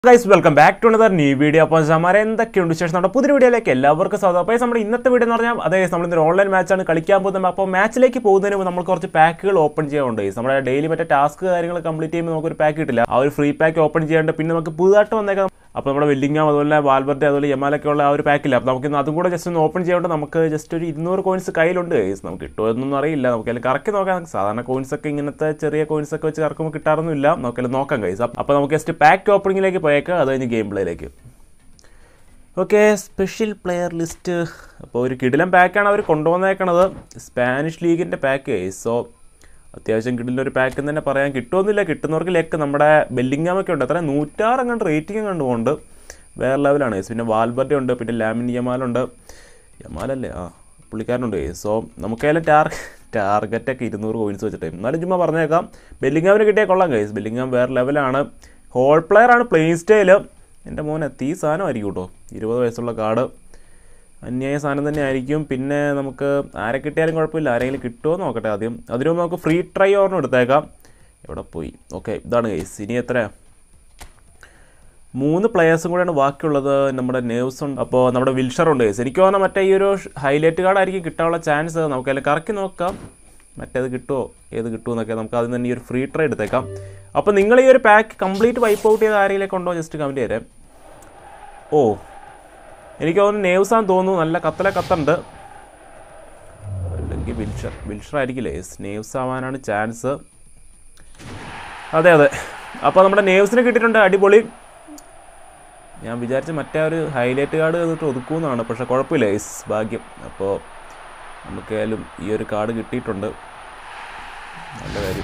Guys welcome back to another new video അപ്പോൾ സമാരെ എന്തൊക്കെയുണ്ട് ശേഷം നമ്മുടെ പുതിയ വീഡിയോയിലേക്ക് എല്ലാവർക്കും സ്വാഗതം അപ്പോൾ നമ്മുടെ ഇന്നത്തെ വീഡിയോ എന്ന് പറഞ്ഞാൽ അതെ നമ്മൾ ഇന്നൊരു ഓൺലൈൻ മാച്ചാണ് കളിക്കാൻ പോകുന്നത് അപ്പോൾ മാച്ചിലേക്ക് പോകുന്നതിന് മുമ്പ് നമ്മൾ കുറച്ച് പാക്കുകൾ ഓപ്പൺ ചെയ്യാറുണ്ട് guys. നമ്മുടെ ഡെയിലി മറ്റേ ടാസ്ക് കാര്യങ്ങൾ കംപ്ലീറ്റ് ചെയ്യുമ്പോൾ നമുക്കൊരു പാക്ക് കിട്ടില്ല ആ ഒരു ഫ്രീ പാക്ക് ഓപ്പൺ ചെയ്യാണ്ട് പിന്നെ നമുക്ക് പുതുതായിട്ട് വന്നേക്കാം അപ്പോൾ നമ്മുടെ വെല്ലിങ്ങാം അതുപോലെ വാൽബർട്ട് അതുപോലെ യമാലൊക്കെ ഉള്ള ആ ഒരു പാക്കില്ല അപ്പോൾ നമുക്ക് ഇന്ന് അതും കൂടെ ജസ്റ്റ് ഒന്ന് ഓപ്പൺ ചെയ്യാണ്ട് നമുക്ക് ജസ്റ്റ് ഒരു ഇരുന്നൂറ് കോയിൻസ് കയ്യിലുണ്ട് ഗൈസ് നമുക്ക് കിട്ടുമോ എന്നൊന്നും അറിയില്ല നമുക്ക് അതിൽ കറക്കി നോക്കാം സാധാരണ കോയിൻസ് ഒക്കെ ഇങ്ങനത്തെ ചെറിയ കോയിൻസ് ഒക്കെ വെച്ച് കറക്കുമ്പോൾ കിട്ടാറൊന്നുമില്ല നമുക്കതിൽ നോക്കാം ഗൈസ് അപ്പോൾ നമുക്ക് ജസ്റ്റ് പാക്ക് ഓപ്പണിങ്ങിലേക്ക് പോയേക്കാം അത് കഴിഞ്ഞ് ഗെയിം പ്ലേയിലേക്ക് ഓക്കെ സ്പെഷ്യൽ പ്ലെയർ ലിസ്റ്റ് അപ്പോൾ ഒരു കിടിലം പാക്കാണ് അവർ കൊണ്ടുവന്നേക്കണത് സ്പാനിഷ് ലീഗിൻ്റെ പാക്ക് സോ അത്യാവശ്യം കിടിലൊരു ഒരു പാക്ക് എന്ന് തന്നെ പറയാൻ കിട്ടുമെന്നില്ല കിട്ടുന്നവർക്ക് ലെക്ക് നമ്മുടെ ബെല്ലിംഗാം ഒക്കെ ഉണ്ട് അത്ര നൂറ്റാറ് അങ്ങോട്ട് റേറ്റിംഗ് കണ്ടുകൊണ്ട് വേറെ ലെവലാണ് guys. പിന്നെ വാൽബർഡെ ഉണ്ട് പിന്നെ ലാമിൻ യമാലുണ്ട് യമാലല്ലേ ആ പുള്ളിക്കാരനുണ്ട് സോ നമുക്കതിലെ ടാർ ടാർഗറ്റൊക്കെ ഇരുന്നൂറ് കോയിൻസ് വെച്ചിട്ട് എന്നാലും ചുമ്മാ പറഞ്ഞേക്കാം ബെല്ലിംഗാമിന് കിട്ടിയാൽ കൊള്ളാം കൈസ് ബെല്ലിംഗാം വേറെ ലെവലാണ് ഹോൾ പ്ലെയർ ആണ് പ്ലേയിങ് സ്റ്റൈല് എൻ്റെ മോനെ തീ സാധനമായിരിക്കും കേട്ടോ ഇരുപത് വയസ്സുള്ള കാർഡ് അന്യായ സാധനം തന്നെ ആയിരിക്കും പിന്നെ നമുക്ക് ആരെ കിട്ടിയാലും കുഴപ്പമില്ല ആരെങ്കിലും കിട്ടുമോ എന്ന് നോക്കട്ടെ ആദ്യം അതിനു മുമ്പ് നമുക്ക് ഫ്രീ ട്രൈ ഓർണം എടുത്തേക്കാം എവിടെ പോയി ഓക്കെ ഇതാണ് ഗൈസ് ഇനി എത്ര മൂന്ന് പ്ലെയേഴ്സും കൂടെയാണ് ബാക്കിയുള്ളത് നമ്മുടെ നേവ്സ് ഉണ്ട് അപ്പോൾ നമ്മുടെ വിൽഷർ ഉണ്ട് ഗൈസ് എനിക്ക് തോന്നുന്ന മറ്റേ ഈ ഒരു ഹൈലൈറ്റ് കാർഡ് ആയിരിക്കും കിട്ടാനുള്ള ചാൻസ് നമുക്ക് അതിൽ കറക്കി നോക്കാം മറ്റേത് കിട്ടുമോ ഏത് കിട്ടുമോ എന്നൊക്കെ നമുക്ക് അതിൽ തന്നെ ഈ ഒരു ഫ്രീ ട്രൈ എടുത്തേക്കാം അപ്പോൾ നിങ്ങൾ ഈ ഒരു പാക്ക് കംപ്ലീറ്റ് വൈപ്പ് ഔട്ട് ചെയ്ത് ആരെങ്കിലും ഉണ്ടോ ജസ്റ്റ് കമൻറ്റ് തരാം ഓ എനിക്ക് തോന്നുന്നു നേവ്സാന്ന് തോന്നുന്നു നല്ല കത്തല കത്തുണ്ട് അല്ലെങ്കിൽ വിൽഷർ വിൽഷർ ആയിരിക്കില്ലേ നേവ്സ് ആവാനാണ് ചാൻസ് അതെ അതെ അപ്പോൾ നമ്മുടെ നേവ്സിന് കിട്ടിയിട്ടുണ്ട് അടിപൊളി ഞാൻ വിചാരിച്ച മറ്റേ ആ ഒരു ഹൈലൈറ്റ് കാർഡ് എന്നിട്ട് ഒതുക്കുമെന്നാണ് പക്ഷേ കുഴപ്പമില്ല യെസ് ഭാഗ്യം അപ്പോൾ നമുക്കായാലും ഈ ഒരു കാർഡ് കിട്ടിയിട്ടുണ്ട് നല്ല കാര്യം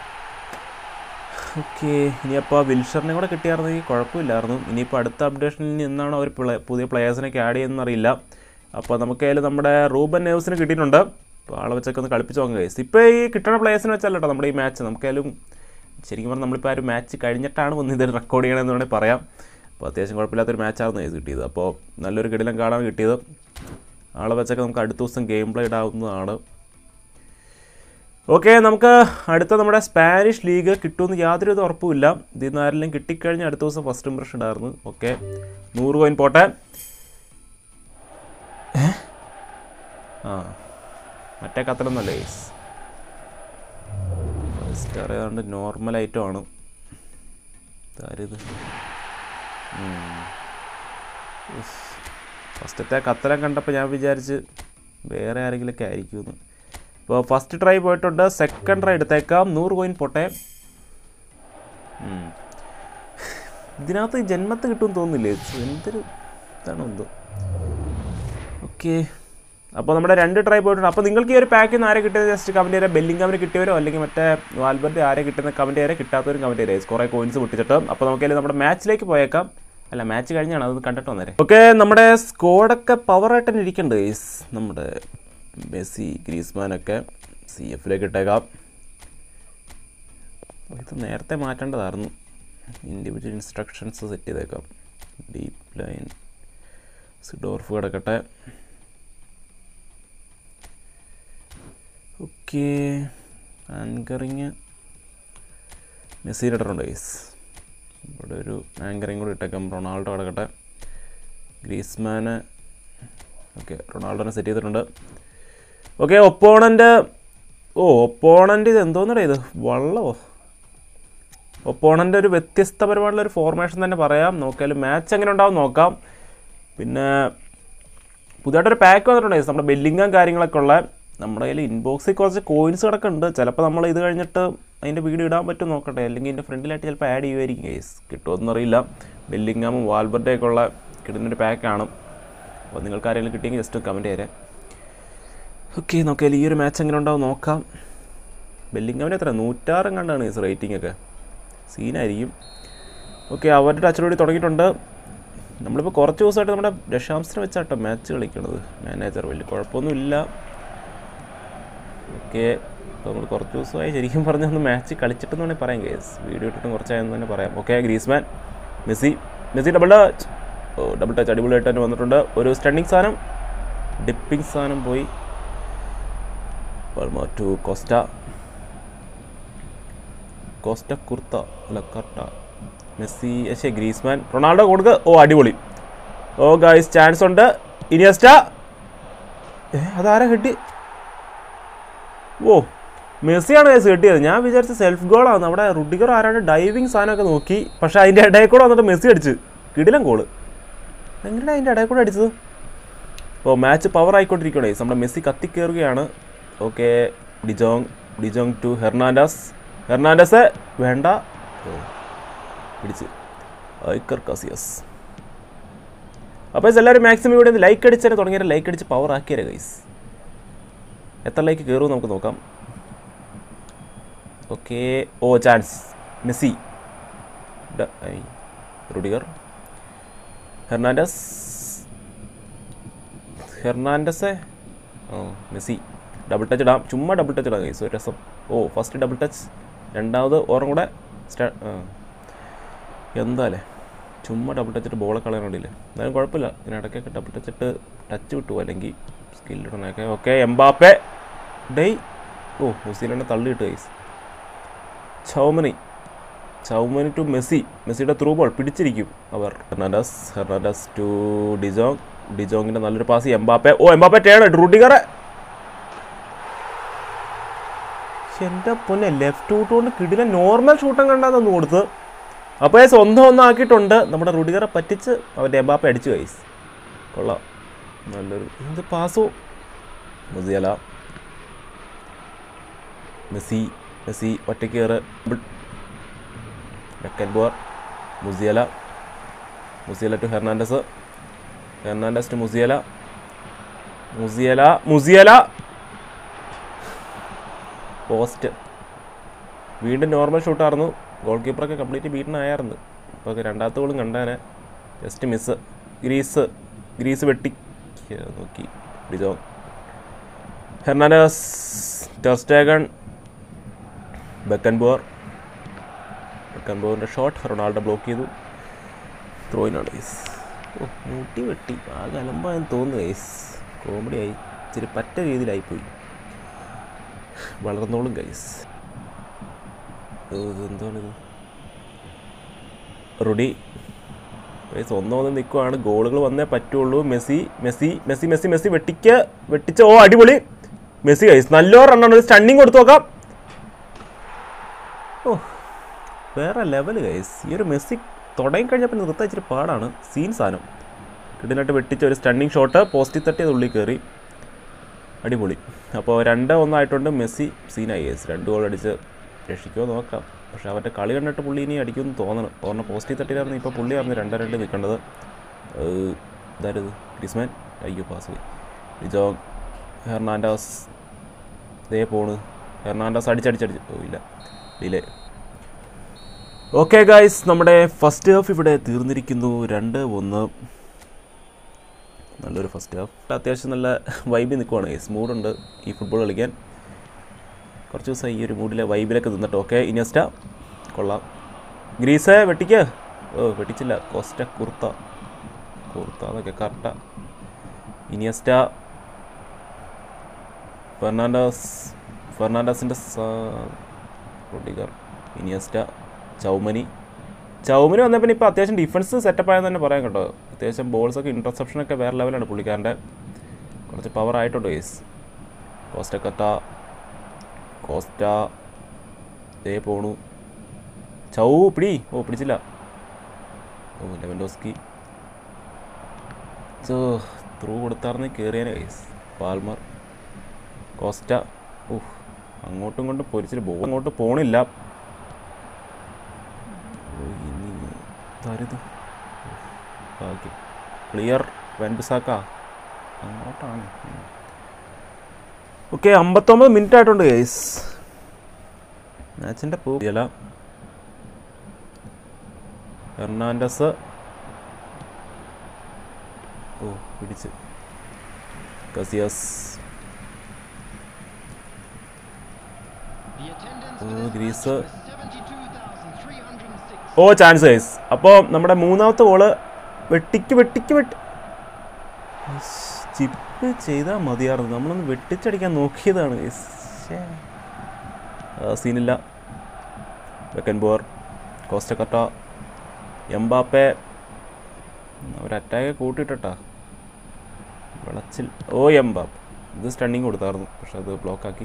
ഓക്കെ ഇനിയപ്പോൾ വിൽഷറിനെ കൂടെ കിട്ടിയായിരുന്നെങ്കിൽ കുഴപ്പമില്ലായിരുന്നു ഇനിയിപ്പോൾ അടുത്ത അപ്ഡേഷനിൽ നിന്നാണ് അവർ പുതിയ പ്ലെയേഴ്സിനൊക്കെ ആഡ് ചെയ്യുന്നതെന്ന് അറിയില്ല അപ്പോൾ നമുക്കായാലും നമ്മുടെ റൂബൻ നേവ്സിന് കിട്ടിയിട്ടുണ്ട് അപ്പോൾ ആളെ വെച്ചൊക്കെ ഒന്ന് കളിപ്പിച്ച് നോക്കാം ഗൈസ് ഇപ്പോൾ ഈ കിട്ടുന്ന പ്ലെയേഴ്സിനെ വെച്ചല്ല കേട്ടോ നമ്മുടെ ഈ മാച്ച് നമുക്കായാലും ശരിക്കും പറഞ്ഞാൽ നമ്മളിപ്പോൾ ആ ഒരു മാച്ച് കഴിഞ്ഞിട്ടാണ് വന്ന് ഇത് റെക്കോർഡ് ചെയ്യണമെന്ന് വേണമെങ്കിൽ പറയാം അപ്പോൾ അത്യാവശ്യം കുഴപ്പമില്ലാത്തൊരു മാച്ചായിരുന്നു ഗൈസ് കിട്ടിയത് അപ്പോൾ നല്ലൊരു കിടിലം കാർഡാണ് കിട്ടിയത് ആളെ വെച്ചൊക്കെ നമുക്ക് അടുത്ത ദിവസം ഗെയിം പ്ലേ ഇടാവുന്നതാണ് ഓക്കെ നമുക്ക് അടുത്ത നമ്മുടെ സ്പാനിഷ് ലീഗ് കിട്ടുമെന്ന് യാതൊരു വിധ ഉറപ്പുമില്ല ഇതിൽ നിന്ന് ആരെങ്കിലും കിട്ടിക്കഴിഞ്ഞാൽ അടുത്ത ദിവസം ഫസ്റ്റ് ഇംപ്രഷൻ ഉണ്ടായിരുന്നു ഓക്കെ നൂറ് കോയിൻ പോട്ടെ ഏ? ആ മറ്റേ കത്തലൊന്നല്ലേ സ്റ്റാർ ഏതാണ്ട് നോർമൽ ഐറ്റം ആണ് ഇതാരിത് ഫസ്റ്റത്തെ കത്തലം കണ്ടപ്പോൾ ഞാൻ വിചാരിച്ച് വേറെ ആരെങ്കിലുമൊക്കെ ആയിരിക്കുമെന്ന് ഇപ്പോൾ ഫസ്റ്റ് ട്രൈ പോയിട്ടുണ്ട് സെക്കൻഡ് ട്രൈ എടുത്തേക്കാം നൂറ് കോയിൻ പോട്ടെ ഉം. ഇതിനകത്ത് ജന്മത്ത് കിട്ടുമെന്ന് തോന്നുന്നില്ലേ എന്തൊരു ഇതാണ് എന്തോ ഓക്കെ അപ്പോൾ നമ്മുടെ രണ്ട് ട്രൈ പോയിട്ടുണ്ട് അപ്പോൾ നിങ്ങൾക്ക് ഈ ഒരു പാക്കിൽ നിന്ന് ആരെ കിട്ടിയത് ജസ്റ്റ് കമൻറ്റ് ചെയ്യാൻ ബെല്ലിംഗാമിന് കിട്ടിയവരോ അല്ലെങ്കിൽ മറ്റേ വാൽബർട്ട് ആരെ കിട്ടുന്ന കമൻറ്റ് ചെയ്യാൻ കിട്ടാത്തവരും കമൻറ്റ് ചെയ്യാം കുറേ കോയിൻസ് പൊട്ടിച്ചിട്ട് അപ്പോൾ നമുക്ക് നമ്മുടെ മാച്ചിലേക്ക് പോയേക്കാം അല്ല മാച്ച് കഴിഞ്ഞാണ് അത് കണ്ടിട്ട് വന്നേരെ ഓക്കെ നമ്മുടെ സ്കോഡൊക്കെ പവറായിട്ട് തന്നെ ഇരിക്കുന്നുണ്ട് ഗൈസ് നമ്മുടെ മെസ്സി ഗ്രീസ്മാനൊക്കെ സി എഫിലേക്ക് ഇട്ടേക്കാം ഇത് നേരത്തെ മാറ്റേണ്ടതായിരുന്നു ഇൻഡിവിജ്വൽ ഇൻസ്ട്രക്ഷൻസ് സെറ്റ് ചെയ്തേക്കാം ഡീപ്പ് ലൈൻ സിഡോർഫ് കിടക്കട്ടെ ഓക്കെ ആങ്കറിങ് മെസ്സിയുടെ ഇട്ടിട്ടുണ്ട് ഗൈസ് ഇവിടെ ഒരു ആങ്കറിങ് കൂടി ഇട്ടേക്കാം റൊണാൾഡോ കിടക്കട്ടെ ഗ്രീസ്മാന് ഓക്കെ റൊണാൾഡോനെ സെറ്റ് ചെയ്തിട്ടുണ്ട് ഓക്കെ ഒപ്പോണൻ്റ് ഓ ഒപ്പോണൻ്റ് ഇത് എന്തോന്നടേ ഇത് വള്ളമോ ഒപ്പോണൻ്റ് ഒരു വ്യത്യസ്തപരമായിട്ടുള്ള ഒരു ഫോർമേഷൻ തന്നെ പറയാം നോക്കിയാലും മാച്ച് എങ്ങനെ ഉണ്ടാവും നോക്കാം പിന്നെ പുതിയതായിട്ടൊരു പാക്ക് വന്നിട്ടുണ്ട് നമ്മുടെ ബെല്ലിങ്ങും കാര്യങ്ങളൊക്കെ ഉള്ള നമ്മുടെ കയ്യിൽ ഇൻബോക്സിൽ കുറച്ച് കോയിൻസ് കിടക്കുന്നുണ്ട് ചിലപ്പോൾ നമ്മൾ ഇത് കഴിഞ്ഞിട്ട് അതിൻ്റെ വീഡിയോ ഇടാൻ പറ്റും നോക്കട്ടെ അല്ലെങ്കിൽ എൻ്റെ ഫ്രണ്ടിലായിട്ട് ചിലപ്പോൾ ആഡ് ചെയ്യുമായിരിക്കും കേസ് കിട്ടുമെന്ന് അറിയില്ല ബെല്ലിങ്ങാമും വാൽബർഡേയൊക്കെ ഉള്ള കിട്ടുന്നൊരു പാക്കാണ് അപ്പോൾ നിങ്ങൾക്ക് ആരെങ്കിലും കിട്ടിയെങ്കിൽ ജസ്റ്റ് കമൻറ്റ് ചെയ്യാം ഓക്കെ നോക്കിയാൽ ഈ ഒരു മാച്ച് എങ്ങനെ ഉണ്ടാവും നോക്കാം ബെല്ലിങ്ങാമിന് എത്ര നൂറ്റാറും കണ്ടാണ് കേസ് റേറ്റിംഗ് ഒക്കെ സീനായിരിക്കും ഓക്കെ അവരുടെ ടച്ചിലൂടെ തുടങ്ങിയിട്ടുണ്ട് നമ്മളിപ്പോൾ കുറച്ച് ദിവസമായിട്ട് നമ്മുടെ ദശാംശം വെച്ചാട്ടോ മാച്ച് കളിക്കണത് മാനേജർ വലിയ കുഴപ്പമൊന്നുമില്ല ഓക്കെ ഇപ്പോൾ നമ്മൾ കുറച്ച് ദിവസമായി ശരിക്കും പറഞ്ഞ ഒന്ന് മാച്ച് കളിച്ചിട്ടെന്ന് വേണമെങ്കിൽ പറയാം കേസ് വീഡിയോ ഇട്ടിട്ടും കുറച്ചായെന്ന് തന്നെ പറയാം okay Griezmann Messi Messi double touch ഓ ഡബിൾ ടച്ച് അടിപൊളിയായിട്ട് തന്നെ വന്നിട്ടുണ്ട് ഒരു സ്റ്റണ്ണിങ് സാധനം ഡിപ്പിംഗ് സാധനം പോയി ടു കോസ്റ്റ കോസ്റ്റ കുർത്ത അല്ല കർട്ട മെസ്സി പക്ഷേ ഗ്രീസ്മാൻ റൊണാൾഡോ കൊടുക്ക് ഓ അടിപൊളി ഓ ഗായ്സ് ചാൻസ് ഉണ്ട് ഇനിയസ്റ്റ ഏ അതാരാ ഹെഡ് ഓ മെസ്സിയാണ് കേസ് കിട്ടിയത് ഞാൻ വിചാരിച്ച സെൽഫ് ഗോളാണ് അവിടെ റുഡിഗർ ആരാണ് ഡൈവിങ് സാധനമൊക്കെ നോക്കി പക്ഷേ അതിൻ്റെ ഇടയിൽ കൂടെ വന്നിട്ട് മെസ്സി അടിച്ച് കിടിലം ഗോള് എങ്ങനെയാണ് അതിൻ്റെ ഇടയിൽ കൂടെ അടിച്ചത് ഓ മാച്ച് പവർ ആയിക്കൊണ്ടിരിക്കണേ നമ്മുടെ മെസ്സി കത്തിക്കേറുകയാണ് okay De Jong De Jong to Hernandez Hernandez വേണ്ട ഓ പിടിച്ച് ഐക്കർ കസിയസ് അപ്പോൾ എല്ലാവരും മാക്സിമം ഇവിടെ നിന്ന് ലൈക്ക് അടിച്ചാൽ തുടങ്ങിയാൽ ലൈക്ക് അടിച്ച് പവർ ആക്കിയാലേ ഗൈസ് എത്ര ലൈക്ക് കയറും നമുക്ക് നോക്കാം ഓക്കെ ഓ ചാൻസ് മെസ്സി ഡ- ഐ, റുഡിഗർ ഹെർണാൻഡസ് ഹെർണാൻഡസ് ഓ മെസ്സി ഡബിൾ ടച്ച് ഇടാം ചുമ്മാ ഡബിൾ ടച്ച് ഇടാം ഗൈസ് ഒരു രസം ഓ ഫസ്റ്റ് ഡബിൾ ടച്ച് രണ്ടാമത് ഓറും കൂടെ സ്റ്റാ ആ. എന്താല്ലേ ചുമ്മാ ഡബിൾ ടച്ചിട്ട് ബോളെ കളയാനുണ്ടല്ലേ എന്നാലും കുഴപ്പമില്ല ഇതിന് ഇടയ്ക്കൊക്കെ ഡബിൾ ടച്ചിട്ട് ടച്ച് വിട്ടു അല്ലെങ്കിൽ സ്കില്ലിടണൊക്കെ ഓക്കെ എംബാപ്പെ ഡേയ് ഓ ന്യൂസിലൻഡ് തള്ളിയിട്ട് guys Tchouameni Tchouameni to Messi മെസ്സിയുടെ ത്രൂ ബോൾ പിടിച്ചിരിക്കും അവർ ഹെർണാൻഡസ് ഹെർണാൻഡസ് ടു ഡിജോങ് ഡിജോങ്ങിന്റെ നല്ലൊരു പാസ് എംബാപ്പെ ഓ എംബാപ്പെ ടേൺ റുഡിഗറെ എൻ്റെ പൊന്നെ ലെഫ്റ്റ് ഷൂട്ട് കൊണ്ട് കിടില നോർമൽ ഷൂട്ടും കണ്ടാന്ന് കൊടുത്ത് അപ്പോൾ സ്വന്തം ഒന്നും ആക്കിയിട്ടുണ്ട് നമ്മുടെ റുഡിഗറെ പറ്റിച്ച് അവൻ്റെ എംബാപ്പെ അടിച്ചു കൈസ് കൊള്ളാം നല്ലൊരു എന്ത് പാസോ മുസിയല മെസ്സി മെസ്സി ഒറ്റയ്ക്ക് കയറ് Beckenbauer Musiala Musiala to Hernandez Hernandez to Musiala Musiala Musiala post വീണ്ടും നോർമൽ ഷൂട്ടായിരുന്നു ഗോൾ കീപ്പറൊക്കെ കംപ്ലീറ്റ് ബീറ്റിനായിരുന്നു ഇപ്പോൾ രണ്ടാമത്തെ ഗോളും കണ്ടാനെ ജസ്റ്റ് മിസ് ഗ്രീസ് ഗ്രീസ് വെട്ടി നോക്കി ഡിജോ ഹെർണാൻഡസ് ടെർസ്റ്റാഗൺ ബെക്കൻബോർ ബെക്കൻബോറിൻ്റെ ഷോട്ട് റൊണാൾഡോ ബ്ലോക്ക് ചെയ്തു ത്രോയിനാണ് ഗൈസ് ഓ മുട്ടി വെട്ടി ആകെ അലമ്പാന്ന് തോന്നുന്നു ഗൈസ് കോമഡി ആയി ഇച്ചിരി പറ്റ രീതിയിലായിപ്പോയി വളർന്നോളും ഗൈസ് എന്താണിത് റുഡി ഗൈസ് ഒന്നൊന്ന് നിൽക്കുവാണ് ഗോളുകൾ വന്നേ പറ്റുള്ളൂ Messi Messi Messi Messi Messi വെട്ടിക്ക് വെട്ടിച്ച ഓ അടിപൊളി മെസ്സി ഗൈസ് നല്ലോ റണ്ണാണ് ഒരു സ്റ്റണ്ണിങ് കൊടുത്തു നോക്കാം ഓ വേറെ ലെവൽ ഗൈസ് ഈ ഒരു മെസ്സി തുടങ്ങി കഴിഞ്ഞപ്പോൾ നിർത്താൻ ഇച്ചിരി പാടാണ് സീൻ സാധനം കിടിലായിട്ട് വെട്ടിച്ച ഒരു സ്റ്റണ്ണിങ് ഷോട്ട് പോസ്റ്റിൽ തട്ടിയത് ഉള്ളിൽ കയറി അടിപൊളി അപ്പോൾ രണ്ട് ഒന്നായിട്ടുണ്ട് മെസ്സി സീനായി ഗൈസ് രണ്ട് ഗോൾ അടിച്ച് രക്ഷിക്കുമോ നോക്കാം പക്ഷേ അവരുടെ കളി കണ്ടിട്ട് പുള്ളി ഇനി അടിക്കുമെന്ന് തോന്നണം ഓർമ്മ പോസ്റ്റിൽ തട്ടിയിലായിരുന്നു ഇപ്പോൾ പുള്ളിയായിരുന്നു രണ്ട് രണ്ട് നിൽക്കേണ്ടത് ഏഹ്, ഇതാരത് ഗ്രിസ്മാൻ അയ്യോ പാസ് പോയി ലിജോ ഹെർണാൻഡാസ് ദേ പോണ് ഹെർണാൻഡാസ് അടിച്ചടിച്ചടിച്ച് ഓ ഇല്ല ഡിലേ ഓക്കെ ഗായ്സ് നമ്മുടെ ഫസ്റ്റ് ഹാഫ് ഇവിടെ തീർന്നിരിക്കുന്നു രണ്ട് ഒന്ന് നല്ലൊരു ഫസ്റ്റ് ഹാഫ് അത്യാവശ്യം നല്ല വൈബിൽ നിൽക്കുവാണ് ഗൈസ് മൂഡുണ്ട് ഈ ഫുട്ബോൾ കളിക്കാൻ കുറച്ച് ദിവസം ഈ ഒരു മൂഡിലെ വൈബിലൊക്കെ നിന്നിട്ട് ഓക്കെ ഇനിയസ്റ്റ കൊള്ളാം ഗ്രീസ് വെട്ടിക്ക് ഓ വെട്ടിച്ചില്ല കോസ്റ്റ കുർത്ത കുർത്ത എന്നൊക്കെ കറക്റ്റ ഇനിയസ്റ്റ ഫെർണാണ്ടസ് ഫെർണാണ്ടസിൻ്റെ റോഡിഗർ ഇനിയസ്റ്റ ചൗമനി ചൗമനി വന്ന പിന്നെ ഇപ്പോൾ അത്യാവശ്യം ഡിഫൻസ് സെറ്റപ്പ് ആയെന്ന് തന്നെ പറയാം കേട്ടോ അത്യാവശ്യം ബോൾസൊക്കെ ഇൻ്റർസെപ്ഷനൊക്കെ വേറെ ലെവലാണ് പുള്ളിക്കാരൻ്റെ കുറച്ച് പവർ ആയിട്ടുണ്ട് ഗൈസ് കോസ്റ്റക്കത്ത കോസ്റ്റ ദേ പോണു ചൗ പിടി ഓ പിടിച്ചില്ല ഓ ലെവൻഡോസ്കി ചോ ത്രൂ കൊടുത്താർന്ന് കയറിയാനെ ഗൈസ് പാൽമർ കോസ്റ്റ ഓ അങ്ങോട്ടും ഇങ്ങോട്ടും പൊരിച്ചിട്ട് ബോൾ അങ്ങോട്ട് പോണില്ല ഓ, ഇനി ഇതാരിത് ഭാഗ്യം ക്ലിയർ വെൻബിസാക്ക അങ്ങോട്ടാണ് ഓക്കെ അമ്പത്തൊമ്പത് മിനിറ്റ് ആയിട്ടുണ്ട് ഗൈസ് മാച്ചിൻ്റെ പൂ ഇല ഹെർണാൻഡസ് ഓ പിടിച്ച് കസിയസ് ഓ ഗ്രീസ് ഓ ചാൻസ് ഗൈസ് അപ്പോൾ നമ്മുടെ മൂന്നാമത്തെ ഗോള് വെട്ടിക്ക് വെട്ടിക്ക് വെട്ടി ചിപ്പ് ചെയ്താൽ മതിയായിരുന്നു നമ്മളൊന്ന് വെട്ടിച്ചടിക്കാൻ നോക്കിയതാണ് ഗൈസ് സീനില്ല വെക്കൻബോർ കോസ്റ്റക്കട്ട എംബാപ്പെ ഒരു അറ്റാക്ക് കൂട്ടിയിട്ടാ വിളച്ചിൽ ഓ എംബാപ്പ് ഇത് സ്റ്റണ്ണിങ് കൊടുത്തായിരുന്നു പക്ഷെ അത് ബ്ലോക്കാക്കി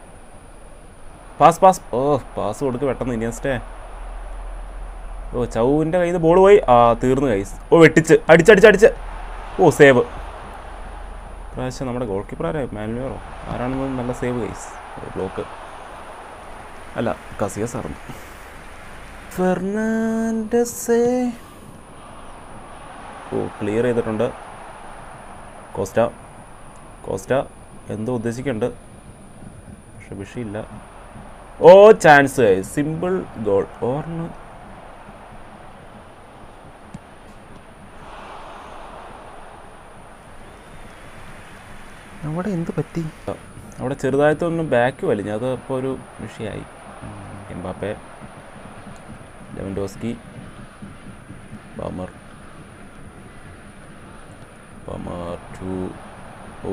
പാസ് പാസ് ഓ പാസ് കൊടുക്ക് പെട്ടെന്ന് ഇനിയസ്റ്റേ ഓ ചൗവിൻ്റെ കയ്യിൽ നിന്ന് ബോൾ പോയി ആ തീർന്നു കൈസ് ഓ വെട്ടിച്ച് അടിച്ചടിച്ചടിച്ച് ഓ സേവ് പ്രാവശ്യം നമ്മുടെ ഗോൾ കീപ്പർ ആരാ മാനുവറോ ആരാണെന്ന് നല്ല സേവ് കൈസ് ബ്ലോക്ക് അല്ല കസിയസ് ആയിരുന്നു ഫെർണാണ്ടസേ ഓ ക്ലിയർ ചെയ്തിട്ടുണ്ട് കോസ്റ്റ കോസ്റ്റ എന്തോ ഉദ്ദേശിക്കുന്നുണ്ട് പക്ഷെ വിഷയമില്ല ഓ ചാൻസ് സിമ്പിൾ ഗോൾ ഓർന്ന് അവിടെ എന്ത് പറ്റി അവിടെ ചെറുതായിട്ടൊന്നും ബാക്ക് വലിഞ്ഞു അത് ഇപ്പോൾ ഒരു വിഷയമായി Mbappe Lewandowski Palmer Palmer to ഓ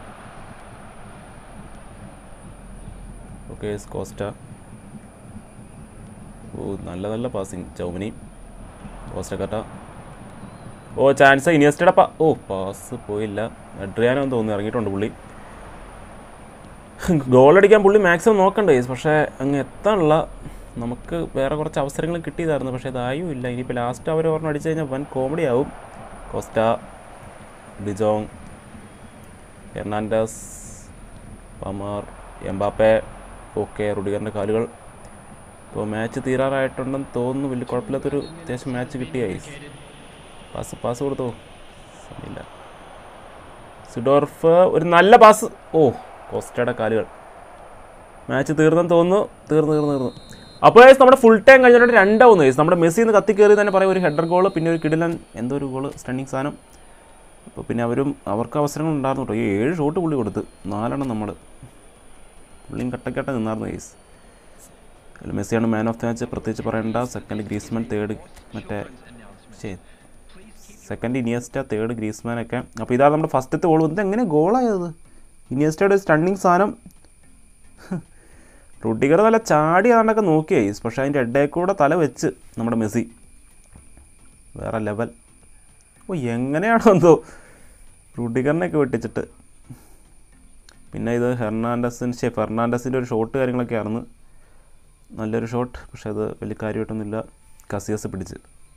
ഓക്കെ കോസ്റ്റ ഓ നല്ല നല്ല പാസിങ് ചൗമിനി കോസ്റ്റ കട്ട ഓ ചാൻസ് ഇനിയസ്റ്റയുടെ പാ ഓ പാസ് പോയില്ല അഡ്രിയാനോ തോന്നുന്നു ഇറങ്ങിയിട്ടുണ്ട് പുള്ളി ഗോൾ അടിക്കാൻ പുള്ളി മാക്സിമം നോക്കണ്ടേ പക്ഷേ അങ്ങ് എത്താനുള്ള നമുക്ക് വേറെ കുറച്ച് അവസരങ്ങൾ കിട്ടിയതായിരുന്നു പക്ഷേ ഇതായും ഇല്ല ഇനിയിപ്പോൾ ലാസ്റ്റ് അവർ ഓർമ്മ അടിച്ചു കഴിഞ്ഞാൽ വൻ കോമഡി ആവും Costa De Jong Hernandez Palmer Mbappe okay റുഡിഗറിൻ്റെ കാലുകൾ ഇപ്പോൾ മാച്ച് തീരാറായിട്ടുണ്ടെന്ന് തോന്നുന്നു വലിയ കുഴപ്പമില്ലാത്തൊരു അത്യാവശ്യം മാച്ച് കിട്ടിയായി പാസ് പാസ് കൊടുത്തോ സമയമില്ല സിഡോർഫ് ഒരു നല്ല പാസ് ഓ കോസ്റ്റയുടെ കാലുകൾ മാച്ച് തീർന്നെന്ന് തോന്നുന്നു തീർന്നു തീർന്നു തീർന്നു അപ്പോൾ guys, നമ്മുടെ ഫുൾ ടൈം കഴിഞ്ഞിട്ട് രണ്ടാവുന്നു guys. നമ്മുടെ മെസ്സിയിൽ നിന്ന് കത്തി കയറി തന്നെ പറയാം ഒരു ഹെഡർ ഗോൾ പിന്നെ ഒരു കിടിലൻ എന്തോ ഒരു ഗോൾ സ്റ്റണ്ണിങ് സാധനം അപ്പോൾ പിന്നെ അവരും അവർക്ക് അവസരങ്ങൾ ഉണ്ടായിരുന്നു കേട്ടോ ഈ ഏഴ് ഷോട്ട് പുള്ളി കൊടുത്ത് നാലെണ്ണം നമ്മൾ പുള്ളിയും കട്ടക്കട്ട നിന്നായിരുന്നു ഗൈസ് അതിൽ മെസ്സിയാണ് മാൻ ഓഫ് ദ മാച്ച് പ്രത്യേകിച്ച് പറയേണ്ട സെക്കൻഡ് ഗ്രീസ്മാൻ തേർഡ് മറ്റേ ശരി സെക്കൻഡ് ഇനിയസ്റ്റ തേർഡ് ഗ്രീസ്മാനൊക്കെ അപ്പോൾ ഇതാണ് നമ്മുടെ ഫസ്റ്റത്തെ ഗോൾ ഇത് എങ്ങനെ ഗോളായത് ഇനിയസ്റ്റയുടെ സ്റ്റണ്ണിങ് സാധനം റുട്ടിഗർ നല്ല ചാടി അതാണ്ടൊക്കെ നോക്കിയായി പക്ഷേ അതിൻ്റെ ഇടയിൽ കൂടെ തല വെച്ച് നമ്മുടെ മെസ്സി വേറെ ലെവൽ ഓ എങ്ങനെയാണോ എന്തോ റുഡിഗറിനെയൊക്കെ വെട്ടിച്ചിട്ട് പിന്നെ ഇത് ഹെർണാണ്ടസിന് ശേ ഫെർണാണ്ടസിൻ്റെ ഒരു ഷോട്ട് കാര്യങ്ങളൊക്കെ ആയിരുന്നു നല്ലൊരു ഷോട്ട് പക്ഷെ അത് വലിയ കാര്യമായിട്ടൊന്നുമില്ല കസിയസ് പിടിച്ച്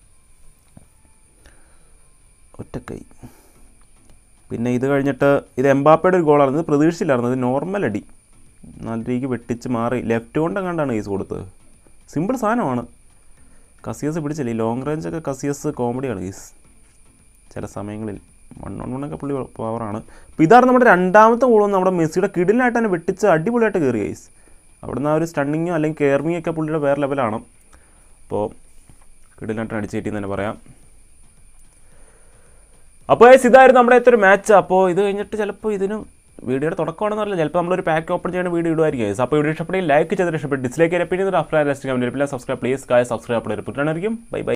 ഒറ്റക്കൈ പിന്നെ ഇത് കഴിഞ്ഞിട്ട് ഇത് എംബാപ്പയുടെ ഒരു ഗോളായിരുന്നു ഇത് പ്രതീക്ഷിച്ചില്ലായിരുന്നു ഇത് നോർമൽ അടി നല്ല രീതിക്ക് വെട്ടിച്ച് മാറി ലെഫ്റ്റ് കൊണ്ട് കണ്ടാണ് കേസ് കൊടുത്തത് സിമ്പിൾ സാധനമാണ് കസിയസ് പിടിച്ചില്ല ഈ ലോങ് റേഞ്ചൊക്കെ കസിയസ് കോമഡിയാണ് കേസ് ചില സമയങ്ങളിൽ വൺ ഓൺ വണ്ണൊക്കെ പുള്ളി പവറാണ് അപ്പോൾ ഇതാണ് നമ്മുടെ രണ്ടാമത്തെ ഗോളും നമ്മുടെ മെസ്സിയുടെ കിടിലായിട്ട് തന്നെ വെട്ടിച്ച് അടിപൊളിയായിട്ട് കയറി ഗൈസ് അവിടുന്ന് ആ ഒരു സ്റ്റണ്ണിങ്ങോ അല്ലെങ്കിൽ കയർമിയോ ഒക്കെ പുള്ളിയുടെ വേറെ ലെവലാണ് അപ്പോൾ കിടിലായിട്ട് അടിച്ചു കയറ്റി തന്നെ പറയാം അപ്പോൾ ഗൈസ് ഇതായിരുന്നു നമ്മുടെ ഒരു മാച്ച് അപ്പോൾ ഇത് കഴിഞ്ഞിട്ട് ചിലപ്പോൾ ഇതിന് വീഡിയോയുടെ തുടക്കമാണെന്ന് അറിയില്ല ചിലപ്പോൾ നമ്മളൊരു പാക്ക് ഓപ്പൺ ചെയ്യുന്ന വീഡിയോ ഇടുമായിരിക്കും ഗൈസ് അപ്പോൾ വീഡിയോ ഇഷ്ടപ്പെടുകയും ലൈക്ക് ചെയ്തിട്ട് ഇഷ്ടപ്പെട്ട് ഡിസ്ലൈക്ക് ചെയ്യപ്പെട്ട് അഭിപ്രായം ലാസ്റ്റ് കമൻറ്റ് സബ്സ്ക്രൈബ് പ്ലീസ് കായ സബ്സ്ക്രൈബ് അപ്പോൾ റിപ്പോർട്ടായിരിക്കും ബൈ ബൈ